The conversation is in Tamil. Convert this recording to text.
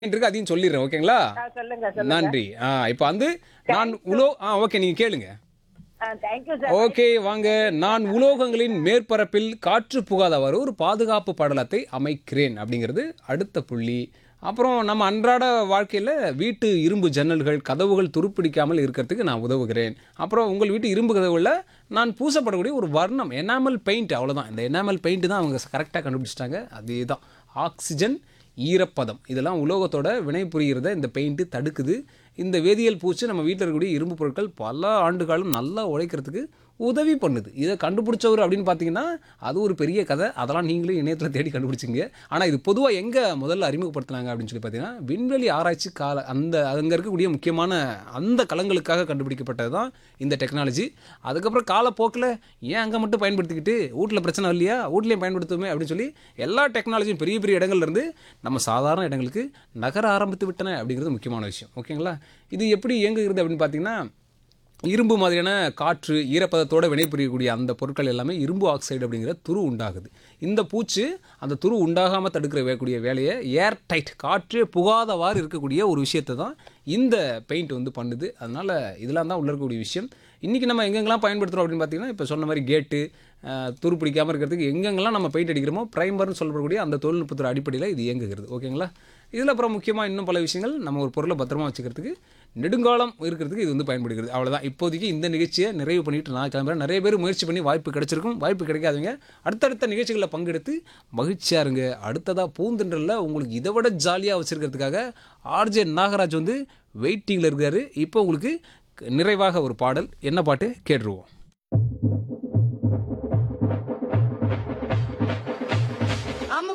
இருக்கு அதையும் சொல்லிடுறேன் ஓகேங்களா ஆ, சொல்லுங்க சொல்லுங்க நன்றி ஆ இப்போ வந்து நான் உலோ ஆ ஓகே நீங்க கேளுங்க தேங்க்யூ சார் ஓகே வாங்க நான் உலோகங்களின் மேற்பரப்பில் காற்று புகாதவாறு ஒரு பாதுகாப்பு படலத்தை அமைக்கிறேன் அப்படிங்கிறது அடுத்த புள்ளி அப்புறம் நம்ம அன்றாட வாழ்க்கையில் வீட்டு இரும்பு ஜன்னல்கள் கதவுகள் துருப்பிடிக்காமல் இருக்கிறதுக்கு நான் உதவுகிறேன் அப்புறம் உங்கள் வீட்டு இரும்பு கதவுகளில் நான் பூசப்படக்கூடிய ஒரு வர்ணம் எனாமல் பெயிண்ட் அவ்வளோதான் இந்த எனாமல் பெயிண்ட் தான் அவங்க கரெக்டாக கண்டுபிடிச்சிட்டாங்க அதே தான் ஆக்சிஜன் ஈரப்பதம் இதெல்லாம் உலோகத்தோட வினை புரிகிறத இந்த பெயிண்ட்டு தடுக்குது இந்த வேதியியல் பூச்சி நம்ம வீட்டில் இருக்கக்கூடிய இரும்பு பொருட்கள் பல ஆண்டு காலம் நல்லா உழைக்கிறதுக்கு உதவி பண்ணுது இதை கண்டுபிடிச்சவர் அப்படின்னு பார்த்தீங்கன்னா அது ஒரு பெரிய கதை அதெல்லாம் நீங்களும் இணையத்தில் தேடி கண்டுபிடிச்சிங்க ஆனால் இது பொதுவாக எங்கே முதல்ல அறிமுகப்படுத்தினாங்க அப்படின்னு சொல்லி பார்த்தீங்கன்னா விண்வெளி ஆராய்ச்சி கால அந்த அங்கே இருக்கக்கூடிய முக்கியமான அந்த களங்களுக்காக கண்டுபிடிக்கப்பட்டது தான் இந்த டெக்னாலஜி அதுக்கப்புறம் காலப்போக்கில் ஏன் அங்கே மட்டும் பயன்படுத்திக்கிட்டு வீட்டில் பிரச்சனை இல்லையா வீட்லேயும் பயன்படுத்துவோமே அப்படின்னு சொல்லி எல்லா டெக்னாலஜியும் பெரிய பெரிய இடங்கள்ல இருந்து நம்ம சாதாரண இடங்களுக்கு நகர ஆரம்பித்து விட்டன அப்படிங்கிறது முக்கியமான விஷயம் ஓகேங்களா இது எப்படி இயங்குகிறது அப்படின்னு பார்த்தீங்கன்னா இரும்பு மாதிரியான காற்று ஈரப்பதத்தோட வினைபுரியக்கூடிய அந்த பொருட்கள் எல்லாமே இரும்பு ஆக்சைடு அப்படிங்கிற துரு உண்டாகுது இந்த பூச்சு அந்த துரு உண்டாகாமல் தடுக்கிற வேக்கூடிய வேலையை ஏர் டைட் காற்றே புகாதவாறு இருக்கக்கூடிய ஒரு விஷயத்தை தான் இந்த பெயிண்ட் வந்து பண்ணுது அதனால் இதெல்லாம் தான் உள்ள இருக்கக்கூடிய விஷயம் இன்றைக்கி நம்ம எங்கெங்கெல்லாம் பயன்படுத்துகிறோம் அப்படின்னு பார்த்தீங்கன்னா இப்போ சொன்ன மாதிரி கேட்டு துரு பிடிக்காமல் இருக்கிறதுக்கு எங்கெங்கெல்லாம் நம்ம பெயிண்ட் அடிக்கிறோமோ ப்ரைமர்னு சொல்லக்கூடிய அந்த தொழில்நுட்பத்தோட அடிப்படையில் இது இயங்குகிறது ஓகேங்களா இதில் அப்புறம் முக்கியமாக இன்னும் பல விஷயங்கள் நம்ம ஒரு பொருளை பத்திரமா வச்சுக்கிறதுக்கு நெடுங்காலம் இருக்கிறதுக்கு இது வந்து பயன்படுகிறது அவ்வளோதான் இப்போதைக்கு இந்த நிகழ்ச்சியை நிறைவு பண்ணிட்டு நான் கிளம்புறேன் நிறைய பேர் முயற்சி பண்ணி வாய்ப்பு கிடைச்சிருக்கும் வாய்ப்பு கிடைக்காதவங்க அடுத்தடுத்த நிகழ்ச்சிகளில் பங்கெடுத்து மகிழ்ச்சியாக இருங்க அடுத்ததாக பூந்தென்றலில் உங்களுக்கு இதை விட ஜாலியாக வச்சுருக்கிறதுக்காக ஆர்ஜே நாகராஜ் வந்து வெயிட்டிங்கில் இருக்காரு இப்போ உங்களுக்கு நிறைவாக ஒரு பாடல் என்ன பாட்டு கேட்டுருவோம்